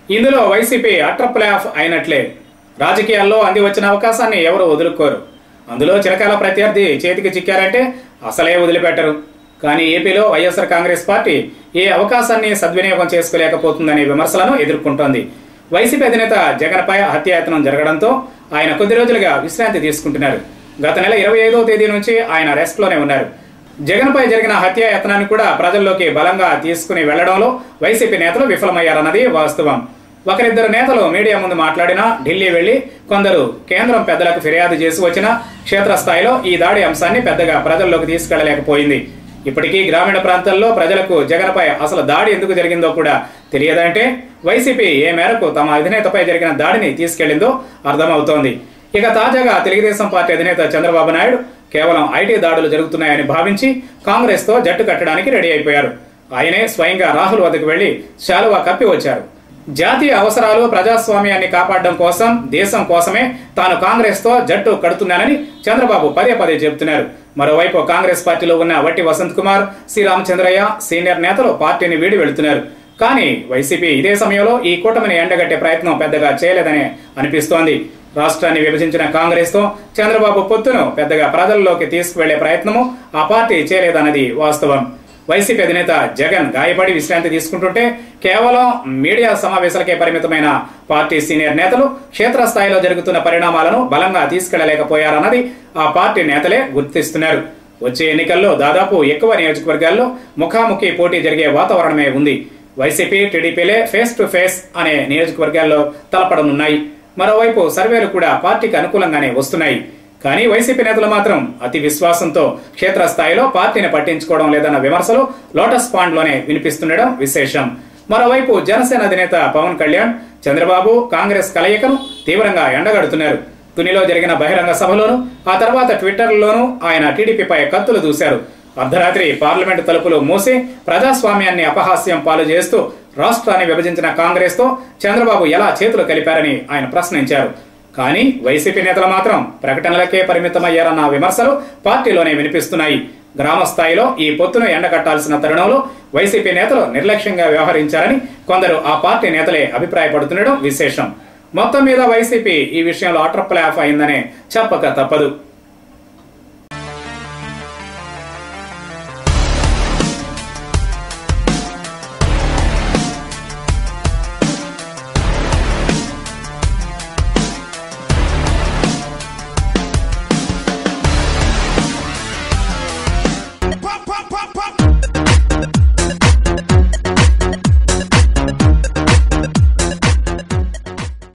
ఇందులో వైసీపీ అట్ర play off అయినట్లే రాజకీయాల్లో అంది వచ్చిన అవకాశాన్ని ఎవరు వదులుకోరు అందులో చిరకాల ప్రత్యర్థి చేతికి చిక్కారంటే అసలే వదిలిపెట్టరు కానీ ఏపీలో వైఎస్ఆర్ కాంగ్రెస్ పార్టీ ఏ అవకాశాన్ని సద్వినియోగం చేసుకోలేకపోతుందనే విమర్శలను ఎదుర్కొంటోంది వైసీపీ అధినేత జగన్పై హత్యాయత్నం జరగడంతో ఆయన కొద్ది రోజులుగా విశ్రాంతి తీసుకుంటున్నారు గత నెల ఇరవై ఐదవ తేదీ నుంచి ఆయన రెస్ట్లోనే ఉన్నారు జగన్పై జరిగిన హత్యాయత్నాన్ని కూడా ప్రజల్లోకి బలంగా తీసుకుని వెళ్లడంలో వైసీపీ నేతలు విఫలమయ్యారన్నది వాస్తవం ఒకరిద్దరు నేతలు మీడియా ముందు మాట్లాడినా ఢిల్లీ వెళ్లి కొందరు కేంద్రం పెద్దలకు ఫిర్యాదు చేసి వచ్చిన క్షేత్రస్థాయిలో ఈ దాడి అంశాన్ని పెద్దగా ప్రజల్లోకి తీసుకెళ్లలేకపోయింది ఇప్పటికీ గ్రామీణ ప్రాంతాల్లో ప్రజలకు జగన్పై అసలు దాడి ఎందుకు జరిగిందో కూడా తెలియదంటే వైసీపీ ఏ మేరకు తమ అధినేతపై జరిగిన దాడిని తీసుకెళ్లిందో అర్థమవుతోంది ఇక తాజాగా తెలుగుదేశం పార్టీ అధినేత చంద్రబాబు నాయుడు కేవలం ఐటీ దాడులు జరుగుతున్నాయని భావించి కాంగ్రెస్ తో జట్టు కట్టడానికి రెడీ అయిపోయారు ఆయనే స్వయంగా రాహుల్ వద్దకు వెళ్లి శాలువా కప్పి వచ్చారు జాతీయ అవసరాలు ప్రజాస్వామ్యాన్ని కాపాడడం కోసం దేశం కోసమే తాను కాంగ్రెస్ తో జట్టు కడుతున్నానని చంద్రబాబు పదే పదే చెబుతున్నారు మరోవైపు కాంగ్రెస్ పార్టీలో ఉన్న వట్టి వసంత్ కుమార్ సి రామచంద్రయ్య సీనియర్ నేతలు పార్టీని వీడి వెళుతున్నారు కానీ వైసీపీ ఇదే సమయంలో ఈ కూటమిని ఎండగట్టే ప్రయత్నం పెద్దగా చేయలేదని అనిపిస్తోంది రాష్ట్రాన్ని విభజించిన కాంగ్రెస్ తో చంద్రబాబు పొత్తును పెద్దగా ప్రజల్లోకి తీసుకువెళ్లే ప్రయత్నము ఆ పార్టీ చేయలేదన్నది వాస్తవం వైసీపీ అధినేత జగన్ గాయపడి విశ్రాంతి తీసుకుంటుంటే కేవలం మీడియా సమావేశాలకే పరిమితమైన పార్టీ సీనియర్ నేతలు క్షేత్రస్థాయిలో జరుగుతున్న పరిణామాలను బలంగా తీసుకెళ్లలేకపోయారన్నది ఆ పార్టీ నేతలే గుర్తిస్తున్నారు వచ్చే ఎన్నికల్లో దాదాపు ఎక్కువ నియోజకవర్గాల్లో ముఖాముఖి పోటీ జరిగే వాతావరణమే ఉంది వైసీపీ టీడీపీలే ఫేస్ టు ఫేస్ అనే నియోజకవర్గాల్లో తలపడనున్నాయి మరోవైపు సర్వేలు కూడా పార్టీకి అనుకూలంగానే వస్తున్నాయి కానీ వైసీపీ నేతలు మాత్రం అతి విశ్వాసంతో క్షేత్రస్థాయిలో పార్టీని పట్టించుకోవడం లేదన్న విమర్శలు లోటస్ పాండ్ లోనే వినిపిస్తుండడం విశేషం మరోవైపు జనసేన అధినేత పవన్ కళ్యాణ్ చంద్రబాబు కాంగ్రెస్ కలయికను తీవ్రంగా ఎండగడుతున్నారు తునిలో జరిగిన బహిరంగ సభలోను ఆ తర్వాత ట్విట్టర్లోనూ ఆయన టీడీపీపై కత్తులు దూశారు అర్ధరాత్రి పార్లమెంటు తలుపులు మూసి ప్రజాస్వామ్యాన్ని అపహాస్యం పాలు చేస్తూ రాష్ట్రాన్ని విభజించిన కాంగ్రెస్ తో చంద్రబాబు ఎలా చేతులు కలిపారని ఆయన ప్రశ్నించారు కానీ వైసీపీ నేతలు మాత్రం ప్రకటనలకే పరిమితమయ్యారన్న విమర్శలు పార్టీలోనే వినిపిస్తున్నాయి గ్రామ స్థాయిలో ఈ పొత్తును ఎండగట్టాల్సిన తరుణంలో వైసీపీ నేతలు నిర్లక్ష్యంగా వ్యవహరించారని కొందరు ఆ పార్టీ నేతలే అభిప్రాయపడుతుండడం విశేషం మొత్తం మీద వైసీపీ ఈ విషయంలో అట్రప్లాఫ్ అయిందనే చెప్పక తప్పదు